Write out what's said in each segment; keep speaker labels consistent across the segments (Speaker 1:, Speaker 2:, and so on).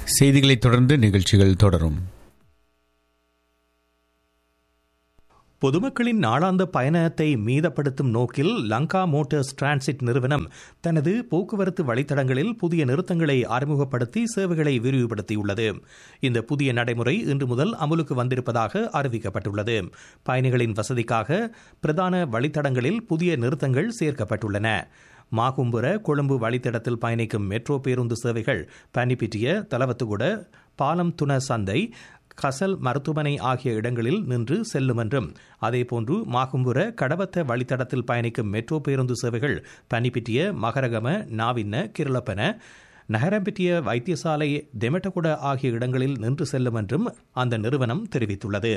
Speaker 1: செய்திகளைத் தொடர்ந்து நிகழ்ச்சிகள் தொடரும்
Speaker 2: பொதுமக்களின் நாளாந்த பயணத்தை மீதப்படுத்தும் நோக்கில் லங்கா மோட்டார்ஸ் டிரான்சிட் நிறுவனம் தனது போக்குவரத்து வழித்தடங்களில் புதிய நிறுத்தங்களை அறிமுகப்படுத்தி சேவைகளை விரிவுபடுத்தியுள்ளது இந்த புதிய நடைமுறை இன்று முதல் அமலுக்கு வந்திருப்பதாக அறிவிக்கப்பட்டுள்ளது பயணிகளின் வசதிக்காக பிரதான வழித்தடங்களில் புதிய நிறுத்தங்கள் சேர்க்கப்பட்டுள்ளன மாகும்புர கொழும்பு வழித்தடத்தில் பயணிக்கும் மெட்ரோ பேருந்து சேவைகள் பனிப்பிட்டிய தலவத்துகுட பாலம் துண சந்தை கசல் மருத்துவமனை ஆகிய இடங்களில் நின்று செல்லும் என்றும் அதேபோன்று மாகும்புர கடவத்த வழித்தடத்தில் பயணிக்கும் மெட்ரோ பேருந்து சேவைகள் பனிப்பிட்டிய மகரகம நாவின்ன கிருளப்பன நகரம்பிட்டிய வைத்தியசாலை தெமெட்டகுட ஆகிய இடங்களில் நின்று செல்லும் என்றும் அந்த நிறுவனம் தெரிவித்துள்ளது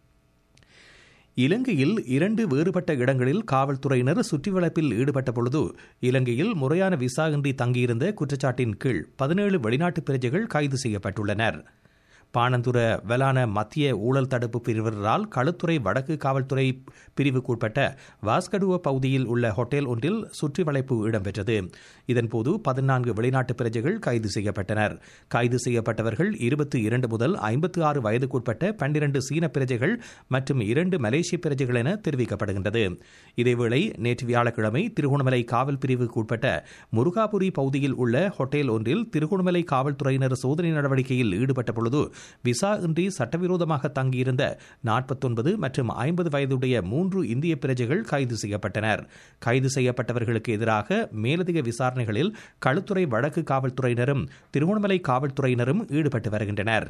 Speaker 2: இலங்கையில் இரண்டு வேறுபட்ட இடங்களில் காவல்துறையினர் சுற்றிவளைப்பில் ஈடுபட்ட பொழுது இலங்கையில் முறையான விசா இன்றி தங்கியிருந்த குற்றச்சாட்டின் கீழ் பதினேழு வெளிநாட்டு பிரஜைகள் கைது செய்யப்பட்டுள்ளனர் பாணந்துர வெலான மத்திய ஊழல் தடுப்பு பிரிவினரால் களுத்துறை வடக்கு காவல்துறை பிரிவுக்குட்பட்ட வாஸ்கடுவ பகுதியில் உள்ள ஹோட்டல் ஒன்றில் சுற்றி வளைப்பு இடம்பெற்றது இதன்போது பதினான்கு வெளிநாட்டு பிரஜைகள் கைது செய்யப்பட்டனர் கைது செய்யப்பட்டவர்கள் இருபத்தி இரண்டு முதல் ஐம்பத்தி ஆறு வயதுக்குட்பட்ட பன்னிரண்டு சீன பிரஜைகள் மற்றும் இரண்டு மலேசிய பிரஜைகள் என தெரிவிக்கப்படுகின்றது இதேவேளை நேற்று வியாழக்கிழமை திருகோணமலை காவல் பிரிவுக்கு உட்பட்ட முருகாபுரி பகுதியில் உள்ள ஹோட்டல் ஒன்றில் திருகோணமலை காவல்துறையினர் சோதனை நடவடிக்கையில் ஈடுபட்ட பொழுது விசா இன்றி சட்டவிரோதமாக தங்கியிருந்த நாற்பத்தொன்பது மற்றும் ஐம்பது வயதுடைய மூன்று இந்திய பிரஜைகள் கைது செய்யப்பட்டனர் கைது செய்யப்பட்டவர்களுக்கு எதிராக மேலதிக விசாரணைகளில் களுத்துறை வடக்கு காவல்துறையினரும் திருகோணமலை காவல்துறையினரும் ஈடுபட்டு வருகின்றனர்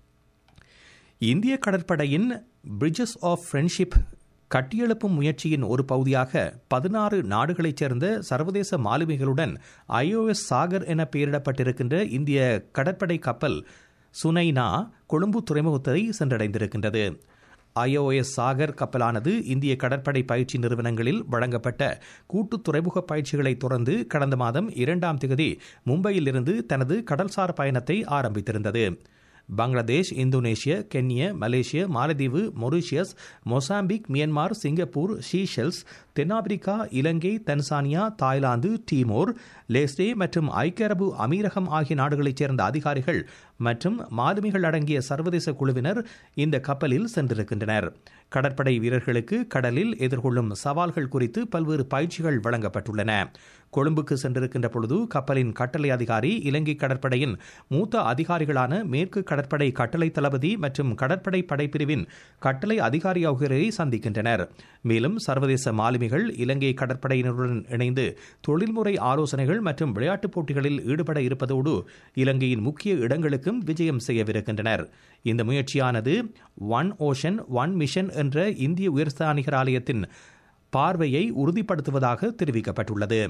Speaker 2: இந்திய கடற்படையின் பிரிட்ஜஸ் ஆஃப் ஃப்ரெண்ட்ஷிப் கட்டியெழுப்பும் முயற்சியின் ஒரு பகுதியாக பதினாறு நாடுகளைச் சேர்ந்த சர்வதேச மாலுமிகளுடன் ஐஓஎஸ் சாகர் என பெயரிடப்பட்டிருக்கின்ற இந்திய கடற்படை கப்பல் சுனைனா கொழும்பு துறைமுகத்தை சென்றடைந்திருக்கின்றது ஐஓஎஸ் சாகர் கப்பலானது இந்திய கடற்படை பயிற்சி நிறுவனங்களில் வழங்கப்பட்ட கூட்டு துறைமுக பயிற்சிகளை தொடர்ந்து கடந்த மாதம் இரண்டாம் திகதி மும்பையிலிருந்து தனது கடல்சார் பயணத்தை ஆரம்பித்திருந்தது பங்களாதேஷ் இந்தோனேஷிய கென்ய மலேசிய மாலத்தீவு Mauritius Mozambique Myanmar Singapore Seychelles தென்னாப்பிரிக்கா இலங்கை தன்சானியா தாய்லாந்து டீமோர் லேஸ்டே மற்றும் ஐக்கிய அரபு அமீரகம் ஆகிய நாடுகளைச் சேர்ந்த அதிகாரிகள் மற்றும் மாலுமிகள் அடங்கிய சர்வதேச குழுவினர் இந்த கப்பலில் சென்றிருக்கின்றனர் கடற்படை வீரர்களுக்கு கடலில் எதிர்கொள்ளும் சவால்கள் குறித்து பல்வேறு பயிற்சிகள் வழங்கப்பட்டுள்ளன கொழும்புக்கு சென்றிருக்கின்ற பொழுது கப்பலின் கட்டளை அதிகாரி இலங்கை கடற்படையின் மூத்த அதிகாரிகளான மேற்கு கடற்படை கட்டளை தளபதி மற்றும் கடற்படை படைப்பிரிவின் கட்டளை அதிகாரி ஆகியோரை சந்திக்கின்றனர் மேலும் சர்வதேச மாலுமிகள் இலங்கை கடற்படையினருடன் இணைந்து தொழில்முறை ஆலோசனைகள் மற்றும் விளையாட்டுப் போட்டிகளில் ஈடுபட இருப்பதோடு இலங்கையின் முக்கிய இடங்களுக்கும் விஜயம் செய்யவிருக்கின்றனர் இந்த முயற்சியானது ஒன் ஓஷன் ஒன் மிஷன் என்ற இந்திய உயர்ஸ்தானிகர் ஆலயத்தின் பார்வையை உறுதிப்படுத்துவதாக தெரிவிக்கப்பட்டுள்ளது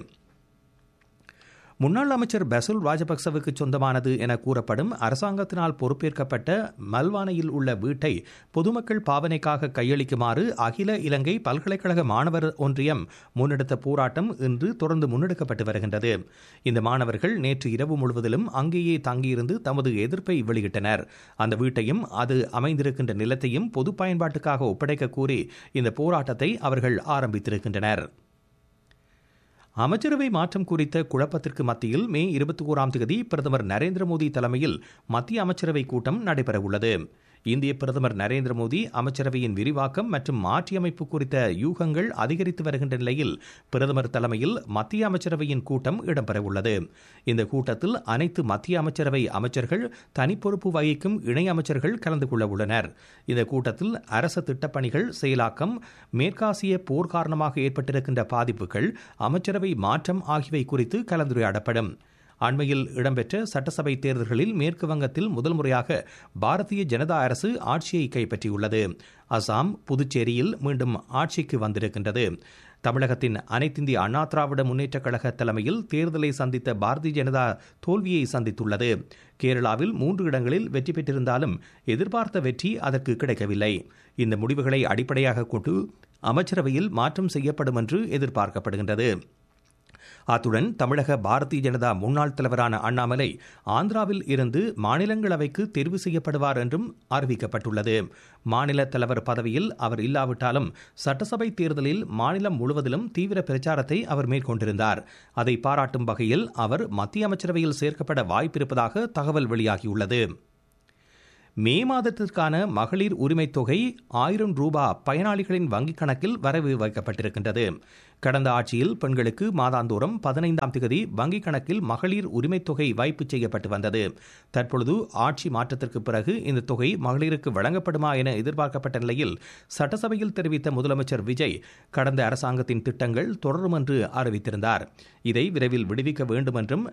Speaker 2: முன்னாள் அமைச்சர் பசுல் ராஜபக்சவுக்கு சொந்தமானது என கூறப்படும் அரசாங்கத்தினால் பொறுப்பேற்கப்பட்ட மல்வானையில் உள்ள வீட்டை பொதுமக்கள் பாவனைக்காக கையளிக்குமாறு அகில இலங்கை பல்கலைக்கழக மாணவர் ஒன்றியம் முன்னெடுத்த போராட்டம் இன்று தொடர்ந்து முன்னெடுக்கப்பட்டு வருகின்றது இந்த மாணவர்கள் நேற்று இரவு முழுவதிலும் அங்கேயே தங்கியிருந்து தமது எதிர்ப்பை வெளியிட்டனர் அந்த வீட்டையும் அது அமைந்திருக்கின்ற நிலத்தையும் பொது பயன்பாட்டுக்காக ஒப்படைக்க கூறி இந்த போராட்டத்தை அவர்கள் ஆரம்பித்திருக்கின்றனர் அமைச்சரவை மாற்றம் குறித்த குழப்பத்திற்கு மத்தியில் மே இருபத்தி ஓராம் தேதி பிரதமர் நரேந்திர மோடி தலைமையில் மத்திய அமைச்சரவை கூட்டம் நடைபெறவுள்ளது இந்திய பிரதமர் நரேந்திர மோடி அமைச்சரவையின் விரிவாக்கம் மற்றும் மாற்றியமைப்பு குறித்த யூகங்கள் அதிகரித்து வருகின்ற நிலையில் பிரதமர் தலைமையில் மத்திய அமைச்சரவையின் கூட்டம் இடம்பெறவுள்ளது இந்த கூட்டத்தில் அனைத்து மத்திய அமைச்சரவை அமைச்சர்கள் தனிப்பொறுப்பு வகிக்கும் இணை அமைச்சர்கள் கலந்து கொள்ள உள்ளனர் இந்த கூட்டத்தில் அரச திட்டப்பணிகள் செயலாக்கம் மேற்காசிய போர் காரணமாக ஏற்பட்டிருக்கின்ற பாதிப்புகள் அமைச்சரவை மாற்றம் ஆகியவை குறித்து கலந்துரையாடப்படும் அண்மையில் இடம்பெற்ற சட்டசபை தேர்தல்களில் மேற்கு வங்கத்தில் முதல் முறையாக பாரதிய ஜனதா அரசு ஆட்சியை கைப்பற்றியுள்ளது அசாம் புதுச்சேரியில் மீண்டும் ஆட்சிக்கு வந்திருக்கின்றது தமிழகத்தின் அனைத்திந்திய அண்ணா திராவிட முன்னேற்றக் கழக தலைமையில் தேர்தலை சந்தித்த பாரதிய ஜனதா தோல்வியை சந்தித்துள்ளது கேரளாவில் மூன்று இடங்களில் வெற்றி பெற்றிருந்தாலும் எதிர்பார்த்த வெற்றி அதற்கு கிடைக்கவில்லை இந்த முடிவுகளை அடிப்படையாக கொண்டு அமைச்சரவையில் மாற்றம் செய்யப்படும் என்று எதிர்பார்க்கப்படுகின்றது அத்துடன் தமிழக பாரதிய ஜனதா முன்னாள் தலைவரான அண்ணாமலை ஆந்திராவில் இருந்து மாநிலங்களவைக்கு தேர்வு செய்யப்படுவார் என்றும் அறிவிக்கப்பட்டுள்ளது மாநில தலைவர் பதவியில் அவர் இல்லாவிட்டாலும் சட்டசபை தேர்தலில் மாநிலம் முழுவதிலும் தீவிர பிரச்சாரத்தை அவர் மேற்கொண்டிருந்தார் அதை பாராட்டும் வகையில் அவர் மத்திய அமைச்சரவையில் சேர்க்கப்பட வாய்ப்பிருப்பதாக தகவல் வெளியாகியுள்ளது மே மாதத்திற்கான மகளிர் உரிமைத் தொகை ஆயிரம் ரூபாய் பயனாளிகளின் வங்கிக் கணக்கில் வரவு வைக்கப்பட்டிருக்கின்றது கடந்த ஆட்சியில் பெண்களுக்கு மாதாந்தோறும் பதினைந்தாம் தேதி வங்கிக் கணக்கில் மகளிர் உரிமைத் தொகை வைப்பு செய்யப்பட்டு வந்தது தற்பொழுது ஆட்சி மாற்றத்திற்கு பிறகு இந்த தொகை மகளிருக்கு வழங்கப்படுமா என எதிர்பார்க்கப்பட்ட நிலையில் சட்டசபையில் தெரிவித்த முதலமைச்சர் விஜய் கடந்த அரசாங்கத்தின் திட்டங்கள் தொடரும் என்று அறிவித்திருந்தார் இதை விரைவில் விடுவிக்க வேண்டும் என்றும்